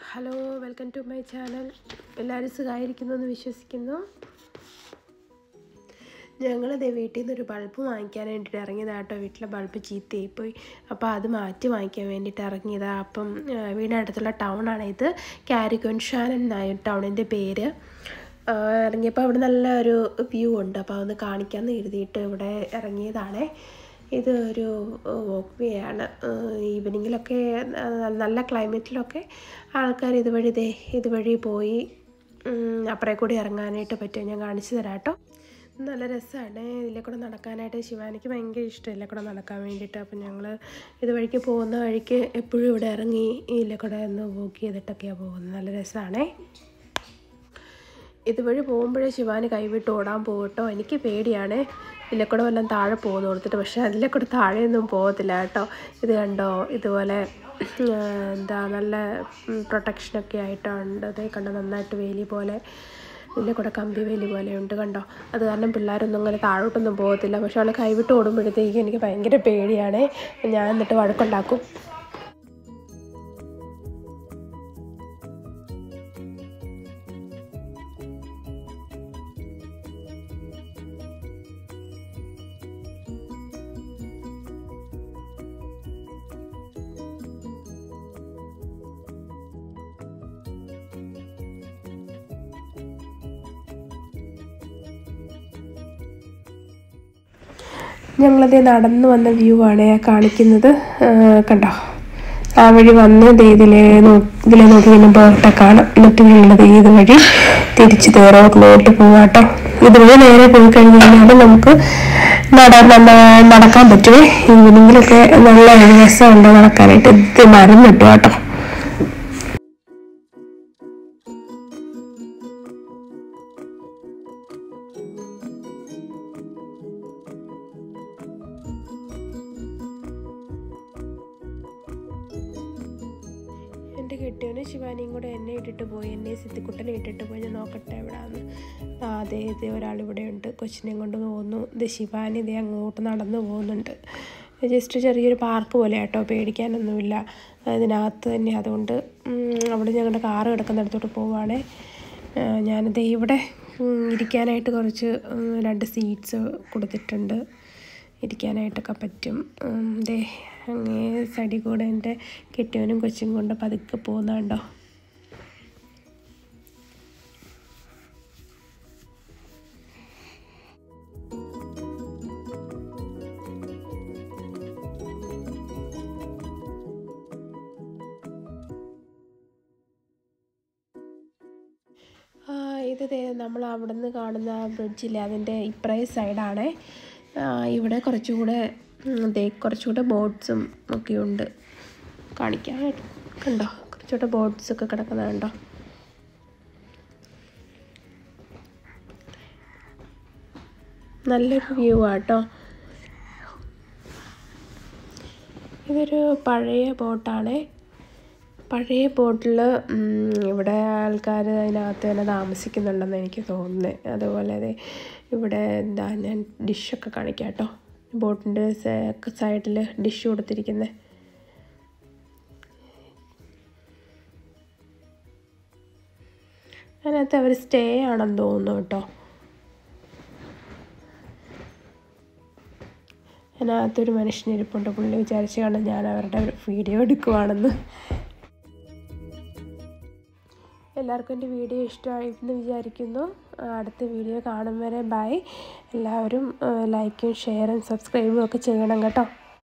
hello welcome to my channel എല്ലാവരും സുഖമായിരിക്കുന്നു എന്ന് വിശ്വസിക്കുന്നു ഞങ്ങളിതേ വീട്ടിൽ നിന്ന് ഒരു ബൾബ് വാങ്ങിക്കാൻ വേണ്ടിയിട്ട് ഇറങ്ങിയതാണ് കേട്ടോ വീട്ടിലെ ബൾബ് ചീത്തയായി പോയി അപ്പോൾ അത് മാറ്റി വാങ്ങിക്കാൻ വേണ്ടിയിട്ട് ഇറങ്ങിയതാണ് അപ്പം ആ, വീടിനടുത്തുള്ള ടൗണാണ് ഇത് കാരിക്കൊൻഷാൻ എന്നായ ടൗണിൻ്റെ പേര് ആ, ഇറങ്ങിയപ്പോൾ അവിടെ നല്ലൊരു വ്യൂ ഉണ്ട് അപ്പോൾ അതൊന്ന് കാണിക്കാമെന്ന് എഴുതിയിട്ട് ഇവിടെ ഇറങ്ങിയതാണേ ഇത് ഒരു വോക്ക് വേ ആണ് ഈവനിങ്ങിലൊക്കെ നല്ല ക്ലൈമറ്റിലൊക്കെ ആൾക്കാർ ഇതുവഴി ദേ ഇതുവഴി പോയി ഉം, അപ്പുറേ കൂടി ഇറങ്ങാനായിട്ട് പറ്റും ഞാൻ കാണിച്ചു തരാം കേട്ടോ നല്ല രസമാണ് ഇതിലെ കൂടെ നടക്കാനായിട്ട് ശിവാനിക്ക് ഭയങ്കര ഇഷ്ടം ഇതിലെ കൂടെ നടക്കാൻ വേണ്ടിയിട്ട് അപ്പം ഞങ്ങൾ ഇതുവഴിക്ക് പോകുന്ന വഴിക്ക് എപ്പോഴും ഇവിടെ ഇറങ്ങി ഇതിലെ കൂടെ ഒന്ന് വോക്ക് ചെയ്തിട്ടൊക്കെയാണ് പോകുന്നത് നല്ല രസമാണേ ഇതുവഴി പോകുമ്പോഴേ ശിവാന് കൈവിട്ട് ഓടാൻ പോകട്ടോ എനിക്ക് പേടിയാണ് ഇതിലെ കൂടെ വല്ലതും താഴെ പോകുന്നു കൊടുത്തിട്ട് പക്ഷേ അതിലെ കൂടെ താഴെയൊന്നും പോകത്തില്ല കേട്ടോ ഇത് കണ്ടോ ഇതുപോലെ ആ, എന്താ നല്ല പ്രൊട്ടക്ഷനൊക്കെ ആയിട്ടുണ്ട് അതേ കണ്ടോ നന്നായിട്ട് വേലി പോലെ ഇതിലെ കൂടെ കമ്പി വേലി പോലെ ഉണ്ട് കണ്ടോ അത് കാരണം പിള്ളേരൊന്നും അങ്ങനെ താഴോട്ടൊന്നും പോകത്തില്ല പക്ഷെ അവൾ കൈവിട്ട് ഓടുമ്പോഴത്തേക്ക് എനിക്ക് ഭയങ്കര പേടിയാണ് ഞാൻ എന്നിട്ട് വഴക്കുണ്ടാക്കും ഞങ്ങളത് നടന്നു വന്ന വ്യൂ ആണ് ഞാൻ കാണിക്കുന്നത് ആ, കണ്ടോ ആ വഴി വന്ന് ദേ ഇതിലെ നോ- ഇതിലെ നോക്കി കഴിയുമ്പോൾ ഒട്ട കാണാം എന്നിട്ട് ഞങ്ങളത് ഇത് വഴി തിരിച്ച് ദേ റോഡിലോട്ട് പോകാട്ടോ ഇതുവഴി നേരെ പോയി കഴിഞ്ഞ് കഴിഞ്ഞാൽ നമുക്ക് നട നമ്മ- നടക്കാൻ പറ്റുമേ ഈവനിങ്ങിലൊക്കെ നല്ല ഒരു രസമുണ്ട് നടക്കാനായിട്ട് ഇത് മരം കിട്ടും കേട്ടോ എൻ്റെ കെട്ടിയവന് ശിവാനിയും കൂടെ എന്നെ ഇട്ടിട്ട് പോയി എന്നെ സിത്തിക്കുട്ടനെ ഇട്ടിട്ട് പോയി ഞാൻ നോക്കട്ടെ എവിടാന്ന് ആ അതെ ഇതേ ഒരാളിവിടെ ഉണ്ട് കൊച്ചിനെയും കൊണ്ട് പോകുന്നു ഇത് ശിവാനി ഇതേ അങ്ങോട്ട് നടന്നു പോകുന്നുണ്ട് ജസ്റ്റ് ചെറിയൊരു പാർക്ക് പോലെ കേട്ടോ പേടിക്കാനൊന്നുമില്ല അതിനകത്ത് തന്നെ അതുകൊണ്ട് ഉം, അവിടെ ഞങ്ങളുടെ കാറ് കിടക്കുന്നിടത്തോട്ട് പോവുകയാണേ ഞാനിത് ഇവിടെ ഉം, ഇരിക്കാനായിട്ട് കുറച്ച് ഉം, രണ്ട് സീറ്റ്സ് കൊടുത്തിട്ടുണ്ട് ഇരിക്കാനായിട്ടൊക്കെ പറ്റും ഉം, ദേ അങ്ങേ സൈഡിൽ കൂടെ എൻ്റെ കെട്ടിയവനും കൊച്ചും കൊണ്ട് പതുക്കെ പോകുന്നുണ്ടോ ആ, ഇത് ദേ നമ്മൾ അവിടെ നിന്ന് കാണുന്ന ആ ബ്രിഡ്ജില്ലേ അതിൻ്റെ ഇപ്പറേ സൈഡാണ് ഇവിടെ കുറച്ചുകൂടെ ഉം, ദേ കുറച്ചുകൂടെ ബോട്ട്സും ഒക്കെ ഉണ്ട് കാണിക്കാം കണ്ടോ കുറച്ചുകൂടെ ബോട്ട്സ് ഒക്കെ കിടക്കുന്നത് കണ്ടോ നല്ലൊരു വ്യൂ ആട്ടോ ഇതൊരു പഴയ ബോട്ടാണേ പഴയ ബോട്ടിൽ ഇവിടെ ആൾക്കാർ അതിനകത്ത് തന്നെ താമസിക്കുന്നുണ്ടെന്ന് എനിക്ക് തോന്നുന്നത് അതുപോലെ ദേ ഇവിടെ എന്താ ഞാൻ ഡിഷൊക്കെ കാണിക്കാം കേട്ടോ ബോട്ടിൻ്റെ സൈഡിൽ ഡിഷ് കൊടുത്തിരിക്കുന്നത് അതിനകത്ത് അവർ സ്റ്റേ ആണെന്ന് തോന്നുന്നു കേട്ടോ അതിനകത്തൊരു മനുഷ്യനിരിപ്പുണ്ട് പുള്ളി വിചാരിച്ച് കണ്ട് ഞാൻ അവരുടെ വീഡിയോ എടുക്കുവാണെന്ന് എല്ലാവർക്കും എൻ്റെ വീഡിയോ ഇഷ്ടമായിട്ടെന്ന് വിചാരിക്കുന്നു ആ, അടുത്ത വീഡിയോ കാണും വരെ ബൈ എല്ലാവരും ലൈക്കും ഷെയറും സബ്സ്ക്രൈബും ഒക്കെ ചെയ്യണം കേട്ടോ